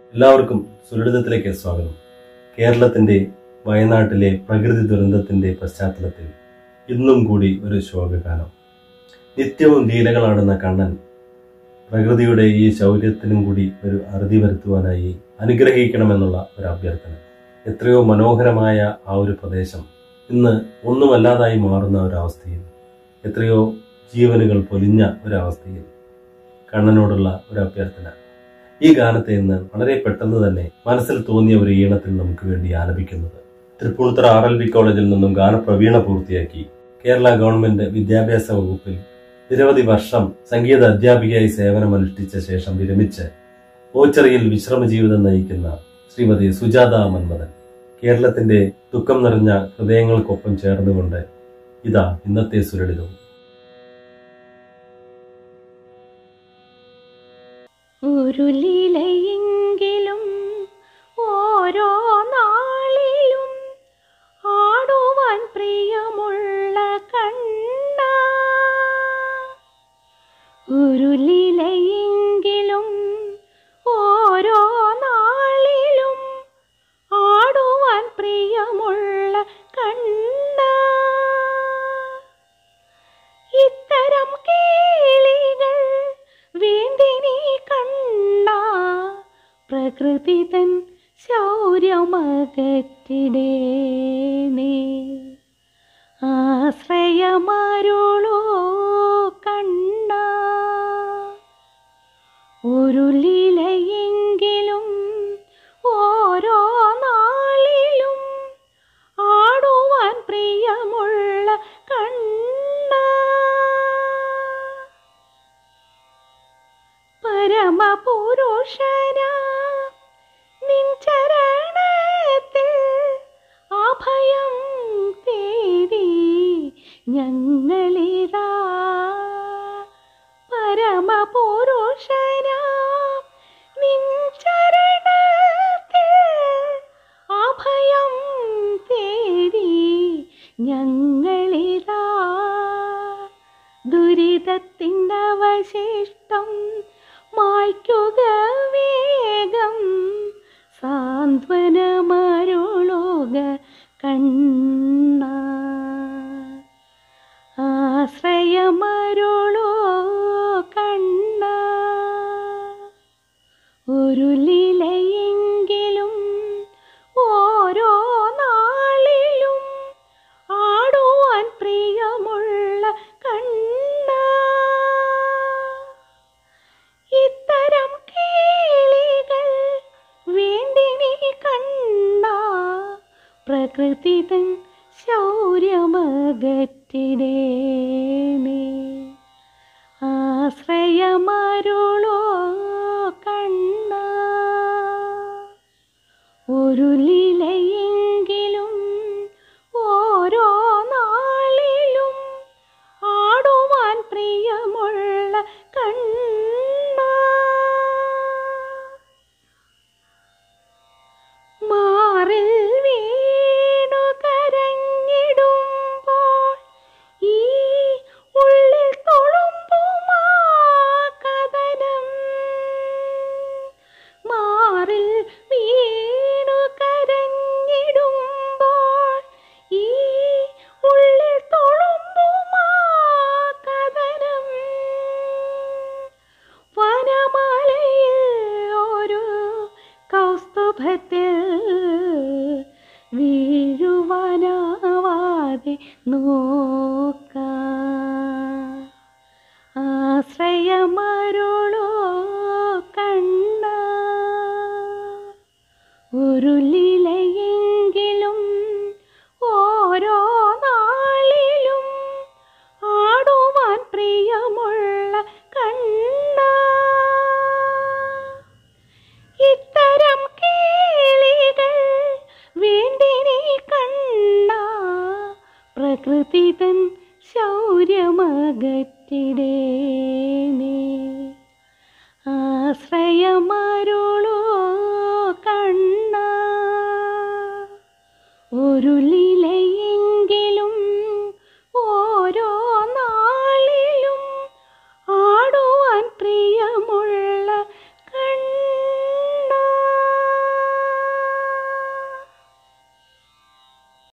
എല്ലാവർക്കും സുരളിതത്തിലേക്ക് സ്വാഗതം കേരളത്തിന്റെ വയനാട്ടിലെ പ്രകൃതി ദുരന്തത്തിന്റെ പശ്ചാത്തലത്തിൽ ഇന്നും കൂടി ഒരു ശോകകാലം നിത്യവും ലീലകളാടുന്ന കണ്ണൻ പ്രകൃതിയുടെ ഈ ശൗര്യത്തിനും കൂടി ഒരു അറുതി വരുത്തുവാനായി അനുഗ്രഹിക്കണമെന്നുള്ള ഒരു അഭ്യർത്ഥന എത്രയോ മനോഹരമായ ആ ഒരു പ്രദേശം ഇന്ന് ഒന്നുമല്ലാതായി മാറുന്ന ഒരവസ്ഥയിൽ എത്രയോ ജീവനുകൾ പൊലിഞ്ഞ ഒരവസ്ഥയിൽ കണ്ണനോടുള്ള ഒരു അഭ്യർത്ഥന ഈ ഗാനത്തെ ഇന്ന് വളരെ പെട്ടെന്ന് തന്നെ മനസ്സിൽ തോന്നിയ ഒരു ഈണത്തിൽ നമുക്ക് വേണ്ടി ആലപിക്കുന്നത് തൃപ്പൂണിത്തുറ ആർ എൽ വി കോളേജിൽ നിന്നും ഗാനപ്രവീണ പൂർത്തിയാക്കി കേരള ഗവൺമെന്റ് വിദ്യാഭ്യാസ വകുപ്പിൽ നിരവധി വർഷം സംഗീത അധ്യാപികയായി സേവനമനുഷ്ഠിച്ച ശേഷം വിരമിച്ച് ഓച്ചറിയിൽ വിശ്രമ ജീവിതം നയിക്കുന്ന ശ്രീമതി സുജാത മന്മഥൻ കേരളത്തിന്റെ ദുഃഖം നിറഞ്ഞ ഹൃദയങ്ങൾക്കൊപ്പം ചേർന്നുകൊണ്ട് ഇതാ ഇന്നത്തെ സുരളിതവും ഒരു ലീലയെങ്കിലും ഓരോ നാളിലും ആടുവാൻ പ്രിയമുള്ള കണ്ണ ഒരു ലീലയെങ്കിലും ഓരോ നാളിലും ആടുവാൻ പ്രിയമുള്ള കണ്ണ ഇത്തരം കേളികൾ വേണ്ടിനി കണ്ട പ്രകൃതി തൻ ശൗര്യമകറ്റിടേനേ ആശ്രയമരുളോ കണ്ണ ഒരു ലീലയെങ്കിലും ഓരോ നാളിലും ആടുവാൻ പ്രിയമുള്ള കണ്ണ പരമപുരുഷന നിൻ ചരണത്തിൽ അഭയം തേടി ഞങ്ങളിതാ പരമപുരുഷന നിൻ ചരണത്തിൽ അഭയം തേടി ഞങ്ങളിതാ ദുരിതത്തിൻ്റെ അവശിഷ്ടം മായ്ക്കുക വേഗം സാന്ത്വനമരുളുക കണ്ണ ആശ്രയമരുളോ കണ്ണ ഒരു ലീലയെങ്കിലും ഓരോ നാളിലും ആടുവാൻ പ്രിയമുള്ള കണ്ണ ഇത്തരം കേളികൾ വേണ്ടിനി കണ്ണ പ്രകൃതി തൻ ശൗര്യമകറ്റിടേനേ ആശ്രയമരുളോ കണ്ണ ഒരു ലീലയെങ്കിലും ഓരോ നാളിലും ആടുവാൻ പ്രിയമുള്ള കണ്ണ മാറിൽ വീണു കരഞ്ഞിടുമ്പോൾ ഈ ഉള്ളിൽ തുളുമ്പുമാ കഥനം മാറിൽ വീണു കരഞ്ഞിടുമ്പോൾ ഈ ഉള്ളിൽ തുളുമ്പുമാ കഥനം വനമാലയിൽ ഒരു കൗസ്തുഭത്തിൽ വീഴുവാനാവാതെ നോക്ക ആശ്രയമരുളോ കണ്ണ ഒരു ലീലയെങ്കിലും ഓരോ നാളിലും ആടുവാൻ പ്രിയമുള്ള കണ്ണ ഇത്തരം കേളികൾ വേണ്ടിനി കണ്ണ പ്രകൃതി തൻ ശൗര്യമകറ്റിടേനേ ആശ്രയമരുളോ